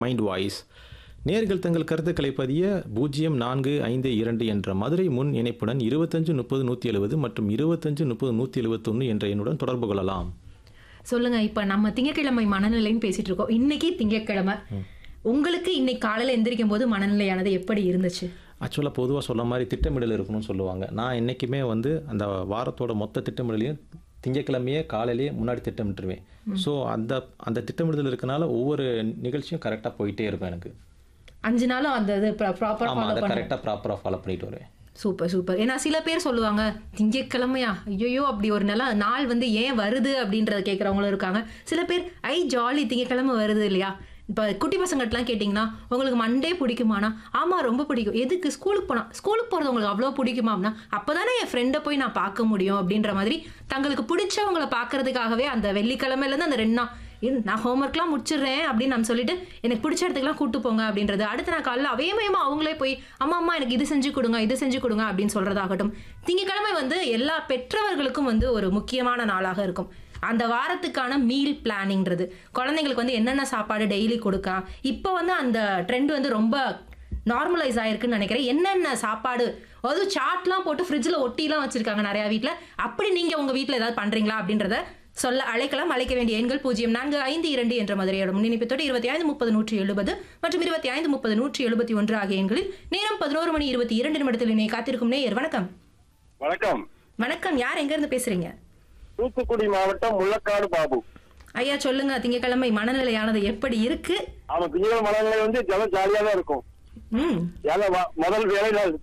Mind voice நேர்கள் தங்கள் கருத்துக்களை பதிய பூஜ்ஜியம் நான்கு ஐந்து இரண்டு என்ற மதுரை முன் இணைப்புடன் இருபத்தஞ்சு முப்பது நூற்றி எழுபது மற்றும் இருபத்தஞ்சு முப்பது நூற்றி எழுபத்தொன்று என்ற எண்ணுடன் தொடர்பு கொள்ளலாம் சொல்லுங்க இப்ப நம்ம திங்கட்கிழமை மனநிலைன்னு பேசிட்டு இருக்கோம் இன்னைக்கு திங்கட்கிழமை உங்களுக்கு இன்னைக்கு காலையில எந்திரிக்கும் போது மனநிலையானது எப்படி இருந்துச்சு ஆக்சுவலாக பொதுவாக சொல்ல மாதிரி திட்டமிடல் இருக்கணும்னு சொல்லுவாங்க நான் என்றைக்குமே வந்து அந்த வாரத்தோட மொத்த திட்டமிடலையும் திங்கக்கிழமையே காலையிலேயே முன்னாடி திட்டமிட்டுருவேன் ஸோ அந்த அந்த திட்டமிடுதல் இருக்கனால ஒவ்வொரு நிகழ்ச்சியும் கரெக்டாக போயிட்டே இருக்கும் எனக்கு அஞ்சு நாளும் அந்த இது ப்ராப்பரா ஆமாம் ஃபாலோ அதை பண்ண கரெக்டாக ப்ராப்பராக ஃபாலோ பண்ணிட்டு வருவேன் சூப்பர் சூப்பர் ஏன்னா சில பேர் சொல்லுவாங்க திங்கட்கிழமையா ஐயோ அப்படி ஒரு நல்ல நாள் வந்து ஏன் வருது அப்படின்றத கேட்குறவங்களும் இருக்காங்க சில பேர் ஐ ஜாலி திங்கட்கிழமை வருது இல்லையா இப்போ குட்டி பசங்கள்ட்டலாம் கேட்டிங்கன்னா உங்களுக்கு மண்டே பிடிக்குமானா ஆமாம் ரொம்ப பிடிக்கும் எதுக்கு ஸ்கூலுக்கு போனால் ஸ்கூலுக்கு போகிறது உங்களுக்கு அவ்வளோ பிடிக்குமா அப்படின்னா அப்போ தானே என் ஃப்ரெண்டை போய் நான் பார்க்க முடியும் அப்படின்ற மாதிரி தங்களுக்கு பிடிச்சவங்கள பார்க்கறதுக்காகவே அந்த வெள்ளிக்கிழமையிலேருந்து அந்த ரெண்டு நாள் இரு, நான் ஹோம்ஒர்க்லாம் முடிச்சிடுறேன் அப்படின்னு நம்ம சொல்லிட்டு எனக்கு பிடிச்ச இடத்துக்குலாம் கூட்டு போங்க அப்படின்றது அடுத்த நான் காலைல அவையமயமா அவங்களே போய் அம்மா அம்மா எனக்கு இது செஞ்சு கொடுங்க இது செஞ்சு கொடுங்க அப்படின்னு சொல்றதாகட்டும் திங்கக்கிழமை வந்து எல்லா பெற்றவர்களுக்கும் வந்து ஒரு முக்கியமான நாளாக இருக்கும் அந்த வாரத்துக்கான மீல் பிளானிங்கிறது குழந்தைங்களுக்கு வந்து என்னென்ன சாப்பாடு டெய்லி கொடுக்கலாம் இப்போ வந்து அந்த ட்ரெண்ட் வந்து ரொம்ப நார்மலைஸ் ஆயிருக்குன்னு நினைக்கிறேன் என்னென்ன சாப்பாடு அதுவும் சாட்லாம் போட்டு ஃப்ரிட்ஜில் ஒட்டிலாம் வச்சிருக்காங்க நிறையா வீட்டில் அப்படி நீங்கள் உங்கள் வீட்டில் ஏதாவது பண்ணுறீங்களா அப்படின்றத சொல்ல அழைக்கலாம் அழைக்க வேண்டிய எண்கள் பூஜ்ஜியம் நான்கு ஐந்து இரண்டு என்ற மதுரையோட முன்னிணைப்பத்தோடு இருபத்தி ஐந்து முப்பது நூற்றி எழுபது மற்றும் இருபத்தி ஐந்து முப்பது நூற்றி எழுபத்தி ஒன்று ஆகிய எண்களில் நேரம் பதினோரு மணி இருபத்தி இரண்டு நிமிடத்தில் இணைய காத்திருக்கும் நேயர் வணக்கம் வணக்கம் வணக்கம் யார் எங்க இருந்து பேசுறீங்க தூத்துக்குடி மாவட்டம் முள்ளக்காடு பாபு ஐயா சொல்லுங்க திங்கட்கிழமை மனநிலையானது எப்படி இருக்கு அவன் திங்கள் மனநிலை வந்து ஜலம் ஜாலியா தான் இருக்கும் ம் ஏன்னா வ- முதல் வேலை நாள்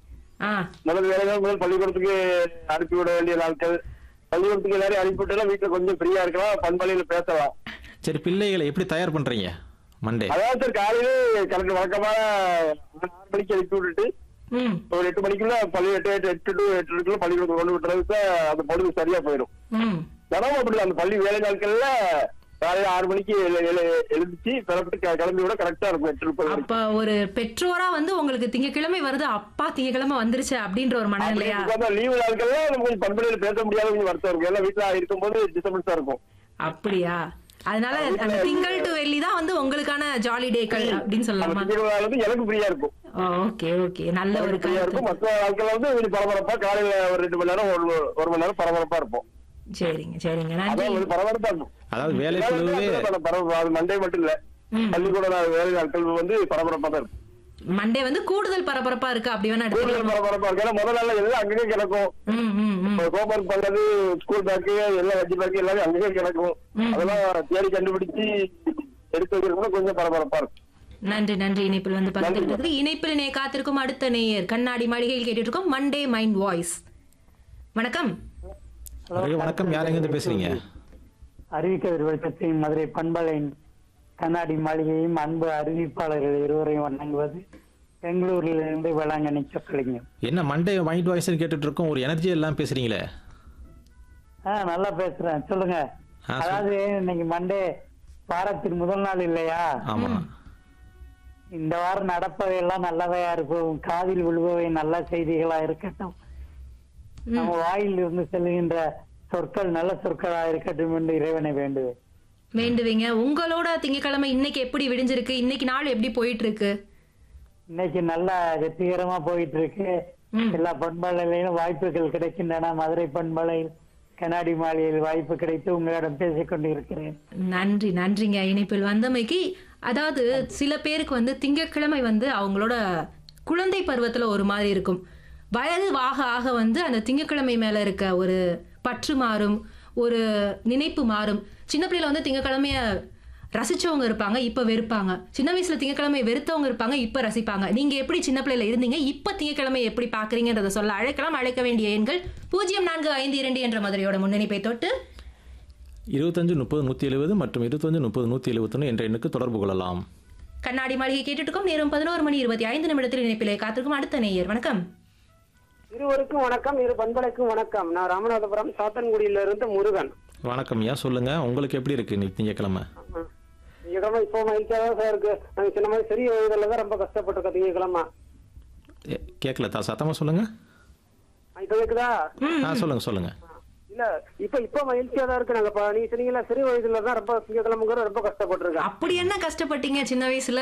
ஆ முதல் வேலை நாள் முதல் பள்ளிக்கூடத்துக்கு அனுப்பி விட வேண்டிய நாட்கள் பள்ளிக்கூடத்துக்கு எல்லாரையும் அனுப்பிவிட்டா வீட்டுல கொஞ்சம் ஃப்ரீயா இருக்கலாம் பண்பலையில பேசலாம் சரி பிள்ளைகளை எப்படி தயார் பண்ணுறீங்க மண்டே அதாவது சார் காலையில கரெக்ட் வழக்கமான ஆறு மணிக்கு அனுப்பி விட்டுட்டு ம் ஒரு எட்டு மணிக்குள்ள பள்ளி எட்டு எட்டு எட்டு டு எட்டுக்குள்ள பள்ளிக்கூடத்துக்கு கொண்டு விட்டுறதுக்கு அந்த பொழுது சரியா போயிடும் ம் தினமும் அப்படி அந்த பள்ளி வேலை நாட்கள்ல காலையில ஆறு மணிக்கு எழு- எழு- எழுந்துச்சு பிறப்பிட்டு க- கிளம்பி விட கரெக்டா இருக்கும் எட்டு முப்பது மணிக்கு. அப்ப ஒரு பெற்றோரா வந்து உங்களுக்கு திங்கட்கிழமை வருது அப்பா திங்கட்கிழமை வந்துருச்சு அப்படின்ற ஒரு மனநிலையா லீவு நாட்கள்ல நம்ம கொஞ்சம் பண்பலையில பேச முடியாத கொஞ்சம் வருத்தம் இருக்கும் எல்லாம் வீட்டுல இருக்கும்போது டிஸ்டர்பன்ஸா இருக்கும் அப்படியா அதனால அந்த திங்கள் டு வெள்ளி தான் வந்து உங்களுக்கான ஜாலி டேக்கள் அப்படின்னு அந்த சொல்லலாமா திங்கட்கிழமை வந்து எனக்கு ஃப்ரீயா இருக்கும் ஓகே ஓகே நல்ல ஒரு ஃப்ரீயா கருத்து இருக்கும் மற்ற நாட்கள்ல வந்து கொஞ்சம் பரபரப்பா காலையில ஒரு ரெண்டு மணி நேரம் ஒரு ஒரு மணி நேரம் பரபரப்பா இருப்போம் சரிங்க சரிங்க நன்றி அதான் ஒரு பரபரப்பா இருக்கும் அதாவது வேலை பொழுவே பரபரப்பா அது மண்டே மட்டும் இல்ல ம். பள்ளிக்கூட நாள் வேலை நாட்கள் வந்து பரபரப்பா தான் இருக்கும் மண்டே வந்து கூடுதல் பரபரப்பா இருக்கு அப்படி வேணா கூடுதல் எடுத்துக்கலாம் பரபரப்பா இருக்கு ஏன்னா முதல் நாள்ல எல்லாம் அங்கேயே கிடக்கும் ம் ம் ம் ஹோம்ஒர்க் பண்ணது ஸ்கூல் பேக்கு எல்லாம் வச்சு பேக்கு எல்லாமே அங்கேயே கிடக்கும் ம். அதெல்லாம் தேடி கண்டுபிடிச்சு எடுத்து வைக்கிறதுக்கு கொஞ்சம் பரபரப்பா இருக்கும் நன்றி நன்றி இணைப்பில் வந்து பகிர்ந்துக்கிறதுக்கு இணைப்பில் நே காத்திருக்கும் அடுத்த நேயர் கண்ணாடி மாளிகையில் கேட்டுட்டு இருக்கோம் மண்டே மைண்ட் வாய்ஸ் வணக்கம் ஐயா, வணக்கம் யார் எங்கேருந்து பேசுறீங்க அறிவிக்கவிர் வெளிச்சத்தையும் மதுரை பண்பலையின் கண்ணாடி மாளிகையும் அன்பு அறிவிப்பாளர்கள் இருவரையும் வணங்குவது பெங்களூரிலிருந்து வேளாங்கண்ணி சொக்கலிங்கம் என்ன மண்டே மைண்ட் வாய்ஸ்னு கேட்டுட்டு இருக்கோம் ஒரு எனர்ஜி எல்லாம் பேசுறீங்களே ஆ நல்லா பேசுறேன் சொல்லுங்க ஆ, சொல்லு. அதாவது இன்னைக்கு மண்டே வாரத்தின் முதல் நாள் இல்லையா ஆமா இந்த வாரம் நடப்பவையெல்லாம் நல்லவையா இருக்கும் காதில் விழுபவை நல்ல செய்திகளா இருக்கட்டும் நம்ம வாயில் இருந்து செல்கின்ற சொற்கள் நல்ல சொற்களா இருக்கட்டும் என்று இறைவனை வேண்டுவேன் வேண்டுவீங்க உங்களோட திங்கட்கிழமை இன்னைக்கு எப்படி விடிஞ்சிருக்கு இன்னைக்கு நாள் எப்படி போயிட்டு இருக்கு இன்னைக்கு நல்லா வெற்றிகரமா போயிட்டு இருக்கு ம். எல்லா பண்பலையிலும் வாய்ப்புகள் கிடைக்கின்றன மதுரை பண்பலையில் கண்ணாடி மாளிகையில் வாய்ப்பு கிடைத்து உங்களிடம் பேசிக் கொண்டிருக்கிறேன் நன்றி நன்றிங்க இணைப்பில் வந்தமைக்கு அதாவது சில பேருக்கு வந்து திங்கட்கிழமை வந்து அவங்களோட குழந்தை பருவத்துல ஒரு மாதிரி இருக்கும் வயது ஆக ஆக வந்து அந்த திங்கட்கிழமை மேல இருக்க ஒரு பற்று மாறும் ஒரு நினைப்பு மாறும் சின்ன பிள்ளையில வந்து திங்கட்கிழமைய ரசிச்சவங்க இருப்பாங்க இப்ப வெறுப்பாங்க சின்ன வயசுல திங்கட்கிழமை வெறுத்தவங்க இருப்பாங்க இப்ப ரசிப்பாங்க நீங்க எப்படி சின்ன பிள்ளையில இருந்தீங்க இப்ப திங்கட்கிழமை எப்படி பாக்குறீங்கன்றத சொல்ல அழைக்கலாம் அழைக்க வேண்டிய எண்கள் பூஜ்ஜியம் நான்கு ஐந்து இரண்டு என்ற மதுரையோட முன்னணிப்பை தொட்டு இருபத்தஞ்சு முப்பது நூற்றி எழுபது மற்றும் இருபத்தஞ்சு முப்பது நூற்றி எழுபத்தொன்று என்ற எண்ணுக்கு தொடர்பு கொள்ளலாம் கண்ணாடி மாளிகை கேட்டுட்டு இருக்கோம் நேரம் பதினோரு மணி இருபத்தி ஐந்து நிமிடத்தில் இணைப்பிலே காத்திருக்கும் அடுத்த நேயர் வணக்கம் இருவருக்கும் வணக்கம் இரு பண்பலைக்கும் வணக்கம் நான் ராமநாதபுரம் சாத்தன்குடியில இருந்து முருகன் வணக்கம் ஐயா சொல்லுங்க உங்களுக்கு எப்படி இருக்கு இன்னைக்கு திங்கக்கிழமை திங்கக்கிழமை இப்போ மகிழ்ச்சியா தான் சார் இருக்கு நாங்க சின்ன மாதிரி சிறிய வயதுல தான் ரொம்ப கஷ்டப்பட்டிருக்கோம் திங்கக்கிழமை ஏ, கேட்கல தா சத்தமா சொல்லுங்க இப்ப கேக்குதா ஆ சொல்லுங்க சொல்லுங்க இல்ல இப்ப இப்ப மகிழ்ச்சியா தான் இருக்கு நாங்க இப்ப நீங்க சொன்னீங்களா சிறு வயதுல தான் ரொம்ப திங்கக்கிழமைங்கிற ரொம்ப கஷ்டப்பட்டிருக்கேன் அப்படி என்ன கஷ்டப்பட்டீங்க சின்ன வயசுல